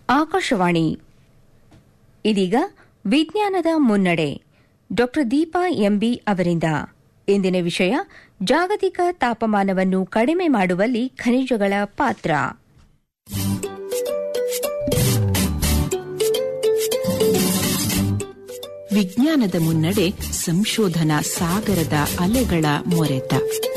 ಆಕಾಶವಾಣಿ ಇದೀಗ ವಿಜ್ಞಾನದ ಮುನ್ನಡೆ ಡಾ ದೀಪಾ ಎಂಬಿ ಅವರಿಂದ ಇಂದಿನ ವಿಷಯ ಜಾಗತಿಕ ತಾಪಮಾನವನ್ನು ಕಡಿಮೆ ಮಾಡುವಲ್ಲಿ ಖನಿಜಗಳ ಪಾತ್ರ ವಿಜ್ಞಾನದ ಮುನ್ನಡೆ ಸಂಶೋಧನಾ ಸಾಗರದ ಅಲೆಗಳ ಮೊರೆತ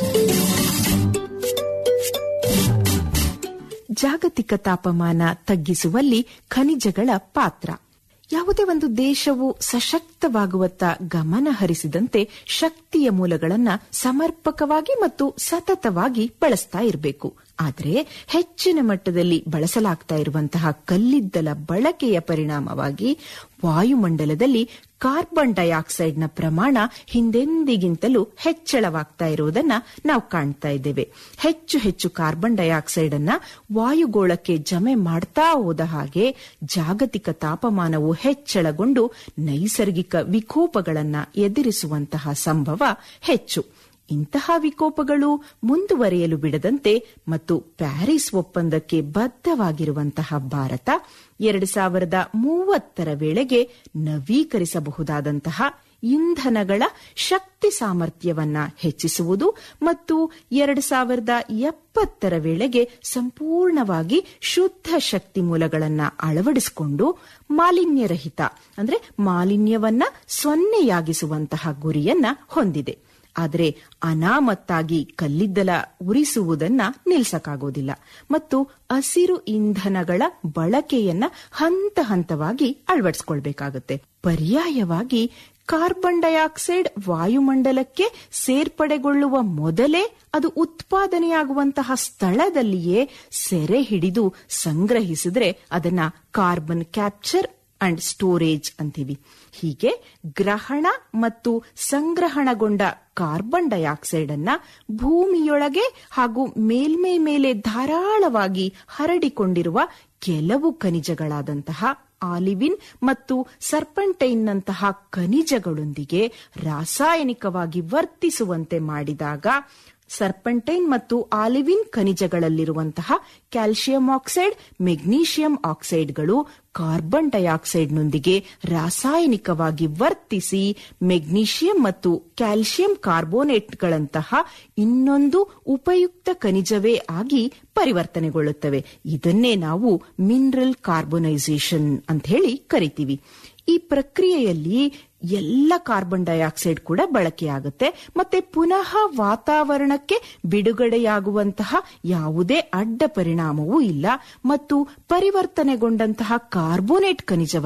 ಜಾಗತಿಕ ತಾಪಮಾನ ತಗ್ಗಿಸುವಲ್ಲಿ ಖನಿಜಗಳ ಪಾತ್ರ ಯಾವುದೇ ಒಂದು ದೇಶವು ಸಶಕ್ತವಾಗುವತ್ತ ಗಮನ ಹರಿಸಿದಂತೆ ಶಕ್ತಿಯ ಮೂಲಗಳನ್ನ ಸಮರ್ಪಕವಾಗಿ ಮತ್ತು ಸತತವಾಗಿ ಬಳಸ್ತಾ ಇರಬೇಕು ಆದರೆ ಹೆಚ್ಚಿನ ಮಟ್ಟದಲ್ಲಿ ಬಳಸಲಾಗ್ತಾ ಇರುವಂತಹ ಕಲ್ಲಿದ್ದಲ ಬಳಕೆಯ ಪರಿಣಾಮವಾಗಿ ವಾಯುಮಂಡಲದಲ್ಲಿ ಕಾರ್ಬನ್ ಡೈಆಕ್ಸೈಡ್ನ ಪ್ರಮಾಣ ಹಿಂದೆಂದಿಗಿಂತಲೂ ಹೆಚ್ಚಳವಾಗ್ತಾ ಇರುವುದನ್ನ ನಾವು ಕಾಣ್ತಾ ಇದ್ದೇವೆ ಹೆಚ್ಚು ಹೆಚ್ಚು ಕಾರ್ಬನ್ ಡೈಆಕ್ಸೈಡ್ ಅನ್ನ ವಾಯುಗೋಳಕ್ಕೆ ಜಮೆ ಮಾಡ್ತಾ ಹೋದ ಹಾಗೆ ಜಾಗತಿಕ ತಾಪಮಾನವು ಹೆಚ್ಚಳಗೊಂಡು ನೈಸರ್ಗಿಕ ವಿಕೋಪಗಳನ್ನ ಎದುರಿಸುವಂತಹ ಸಂಭವ ಹೆಚ್ಚು ಇಂತಹ ವಿಕೋಪಗಳು ಮುಂದುವರಿಯಲು ಬಿಡದಂತೆ ಮತ್ತು ಪ್ಯಾರಿಸ್ ಒಪ್ಪಂದಕ್ಕೆ ಬದ್ಧವಾಗಿರುವಂತಹ ಭಾರತ ಎರಡು ಸಾವಿರದ ಮೂವತ್ತರ ವೇಳೆಗೆ ನವೀಕರಿಸಬಹುದಾದಂತಹ ಇಂಧನಗಳ ಶಕ್ತಿ ಸಾಮರ್ಥ್ಯವನ್ನ ಹೆಚ್ಚಿಸುವುದು ಮತ್ತು ಎರಡು ಸಾವಿರದ ಎಪ್ಪತ್ತರ ವೇಳೆಗೆ ಸಂಪೂರ್ಣವಾಗಿ ಶುದ್ಧ ಶಕ್ತಿ ಮೂಲಗಳನ್ನ ಅಳವಡಿಸಿಕೊಂಡು ಮಾಲಿನ್ಯರಹಿತ ಅಂದ್ರೆ ಮಾಲಿನ್ಯವನ್ನ ಸೊನ್ನೆಯಾಗಿಸುವಂತಹ ಗುರಿಯನ್ನ ಹೊಂದಿದೆ ಆದರೆ ಅನಾಮತ್ತಾಗಿ ಕಲ್ಲಿದ್ದಲ ಉರಿಸುವುದನ್ನ ನಿಲ್ಸಕ್ಕಾಗೋದಿಲ್ಲ ಮತ್ತು ಹಸಿರು ಇಂಧನಗಳ ಬಳಕೆಯನ್ನ ಹಂತ ಹಂತವಾಗಿ ಅಳವಡಿಸಿಕೊಳ್ಬೇಕಾಗುತ್ತೆ ಪರ್ಯಾಯವಾಗಿ ಕಾರ್ಬನ್ ಡೈಆಕ್ಸೈಡ್ ವಾಯುಮಂಡಲಕ್ಕೆ ಸೇರ್ಪಡೆಗೊಳ್ಳುವ ಮೊದಲೇ ಅದು ಉತ್ಪಾದನೆಯಾಗುವಂತಹ ಸ್ಥಳದಲ್ಲಿಯೇ ಸೆರೆ ಹಿಡಿದು ಸಂಗ್ರಹಿಸಿದ್ರೆ ಅದನ್ನ ಕಾರ್ಬನ್ ಕ್ಯಾಪ್ಚರ್ ಅಂಡ್ ಸ್ಟೋರೇಜ್ ಅಂತೀವಿ ಹೀಗೆ ಗ್ರಹಣ ಮತ್ತು ಸಂಗ್ರಹಣಗೊಂಡ ಕಾರ್ಬನ್ ಡೈಆಕ್ಸೈಡ್ ಅನ್ನ ಭೂಮಿಯೊಳಗೆ ಹಾಗೂ ಮೇಲ್ಮೈ ಮೇಲೆ ಧಾರಾಳವಾಗಿ ಹರಡಿಕೊಂಡಿರುವ ಕೆಲವು ಖನಿಜಗಳಾದಂತಹ ಆಲಿವಿನ್ ಮತ್ತು ಸರ್ಪಂಟೈನ್ನಂತಹ ಖನಿಜಗಳೊಂದಿಗೆ ರಾಸಾಯನಿಕವಾಗಿ ವರ್ತಿಸುವಂತೆ ಮಾಡಿದಾಗ ಸರ್ಪಂಟೈನ್ ಮತ್ತು ಆಲಿವಿನ್ ಖನಿಜಗಳಲ್ಲಿರುವಂತಹ ಕ್ಯಾಲ್ಸಿಯಂ ಆಕ್ಸೈಡ್ ಮೆಗ್ನೀಷಿಯಂ ಆಕ್ಸೈಡ್ಗಳು ಕಾರ್ಬನ್ ಡೈಆಕ್ಸೈಡ್ನೊಂದಿಗೆ ರಾಸಾಯನಿಕವಾಗಿ ವರ್ತಿಸಿ ಮೆಗ್ನೀಷಿಯಂ ಮತ್ತು ಕ್ಯಾಲ್ಸಿಯಂ ಕಾರ್ಬೋನೇಟ್ಗಳಂತಹ ಇನ್ನೊಂದು ಉಪಯುಕ್ತ ಖನಿಜವೇ ಆಗಿ ಪರಿವರ್ತನೆಗೊಳ್ಳುತ್ತವೆ ಇದನ್ನೇ ನಾವು ಮಿನರಲ್ ಕಾರ್ಬೊನೈಸೇಷನ್ ಅಂತ ಹೇಳಿ ಕರಿತೀವಿ ಈ ಪ್ರಕ್ರಿಯೆಯಲ್ಲಿ ಎಲ್ಲ ಕಾರ್ಬನ್ ಡೈಆಕ್ಸೈಡ್ ಕೂಡ ಬಳಕೆಯಾಗುತ್ತೆ ಮತ್ತೆ ಪುನಃ ವಾತಾವರಣಕ್ಕೆ ಬಿಡುಗಡೆಯಾಗುವಂತಹ ಯಾವುದೇ ಅಡ್ಡ ಪರಿಣಾಮವೂ ಇಲ್ಲ ಮತ್ತು ಪರಿವರ್ತನೆಗೊಂಡಂತಹ ಕಾರ್ಬೋನೇಟ್ ಖನಿಜ